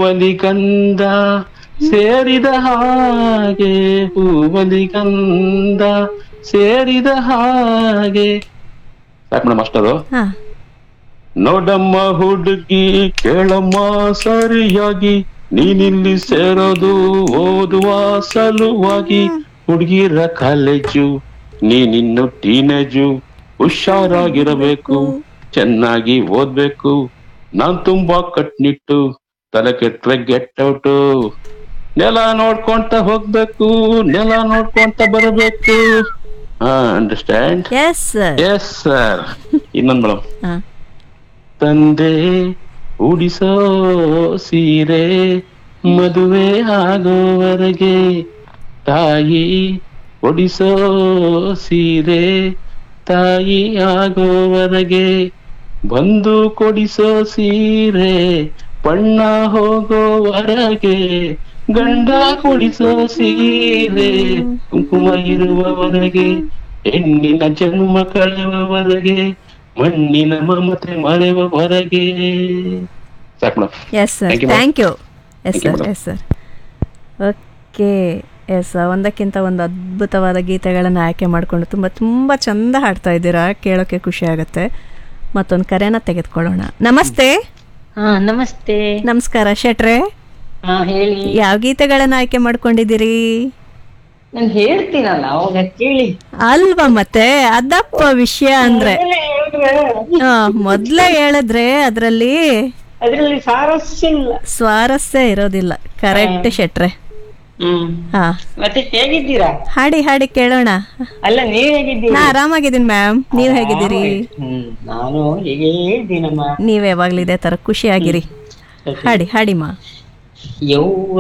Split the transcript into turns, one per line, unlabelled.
ಹೂವಲಿ ಗಂಧ ಸೇರಿದ ಹಾಗೆ ಹೂವಲಿ ಗಂಧ ಸೇರಿದ ಹಾಗೆ ಸಾಕು ಮೇಡಮ್ ಅಷ್ಟದು
ಹಾ
ನೋಡಮ್ಮ ಹುಡುಗಿ ಕೇಳಮ್ಮ ಸರಿಯಾಗಿ ನೀನಿಲ್ಲಿ ಸೇರೋದು ಓದುವ ಸಲುವಾಗಿ ಹುಡುಗಿರ ಕಾಲೇಜು ನೀನಿನ್ನು ಟೀನೇಜು ಹುಷಾರಾಗಿರಬೇಕು ಚೆನ್ನಾಗಿ ಓದ್ಬೇಕು ನಾನ್ ತುಂಬಾ ಕಟ್ನಿಟ್ಟು ತಲೆ ಕೆಟ್ರೆ ಗೆಟ್ ಔಟು ನೆಲ ನೋಡ್ಕೊಂತ ಹೋಗ್ಬೇಕು ನೆಲ ನೋಡ್ಕೊಂತ ಬರಬೇಕು ಹಾ understand
yes sir
yes sir ಇನ್ನೊಂದ್ ಮೇಡಮ್
ಹಾ
ತಂದೆ ಉಡಿಸೋ ಸೀರೆ ಮದುವೆ ಆಗೋವರೆಗೆ ತಾಯಿ ಒಡಿಸೋ ಸೀರೆ ತಾಯಿ ಆಗೋವರೆಗೆ ಬಂದು ಕೊಡಿಸೋ ಸೀರೆ ಬಣ್ಣ ಹೋಗೋವರೆಗೆ ಗಂಡ ಕೊಡಿಸೋ ಸೀರೆ ಕುಂಕುಮ ಇರುವವರೆಗೆ ಹೆಣ್ಣಿನ ಜನ್ಮ ಕಳೆಯುವವರೆಗೆ ಮಣ್ಣಿನ ಮಮತೆ ಮರೆಯುವವರೆಗೆ ಸಾಕು madam
yes sir
Thank you, ma'am.
Thank you yes
Thank you,
sir
madam.
Yes sir okay yes ಒಂದಕ್ಕಿಂತ ಒಂದು ಅದ್ಭುತವಾದ ಗೀತೆಗಳನ್ನು ಆಯ್ಕೆ ಮಾಡಿಕೊಂಡು ತುಂಬ ತುಂಬ ಚಂದ ಹಾಡ್ತಾ ಇದ್ದೀರಾ ಕೇಳೋಕ್ಕೆ ಖುಷಿ ಆಗುತ್ತೆ ಮತ್ತೊಂದು ಕರೆನ ತೆಗೆದುಕೊಳ್ಳೋಣ ನಮಸ್ತೆ
ಹಾ ನಮಸ್ತೆ
ನಮಸ್ಕಾರ ಶೆಟ್ರೆ
ಹಾ ಹೇಳಿ
ಯಾವ ಗೀತೆಗಳನ್ನು ಆಯ್ಕೆ ಮಾಡ್ಕೊಂಡಿದ್ದೀರಿ
ನಾನು ಹೇಳ್ತೀನಲ್ಲ ಅವಾಗ ಕೇಳಿ
ಅಲ್ವಾ ಮತ್ತೆ ಅದಪ್ಪ ವಿಷಯ ಅಂದ್ರೆ ಆ, ಮೊದ್ಲೇ ಹೇಳಿದ್ರೆ ಅದರಲ್ಲಿ
ಅದ್ರಲ್ಲಿ ಸಾರಸ್ಯ ಇಲ್ಲ
ಸ್ವಾರಸ್ಯ ಇರೋದಿಲ್ಲ ಕರೆಕ್ಟ್ ಶೆಟ್ರೆ
ಹ್ಮ್
ಹಾ
ಮತ್ತೆ ಹೇಗಿದ್ದೀರಾ
ಹಾಡಿ ಹಾಡಿ ಕೇಳೋಣ
ಅಲ್ಲ ನೀವ್ ಹೇಗಿದ್ದೀರಿ
ನಾ ಆರಾಮಾಗಿದ್ದೀನಿ ಮ್ಯಾಮ್ ನೀವು ಹೇಗಿದ್ದೀರಿ
ಹ್ಮ್ ನಾನು ಹೇಗೇ ಇದ್ದೀನಮ್ಮ
ನೀವ್ ಯಾವಾಗ್ಲೂ ಇದೇ ತರ ಖುಷಿಯಾಗಿರಿ ಹಾಡಿ ಹಾಡಿಮಾ
ಯೌವ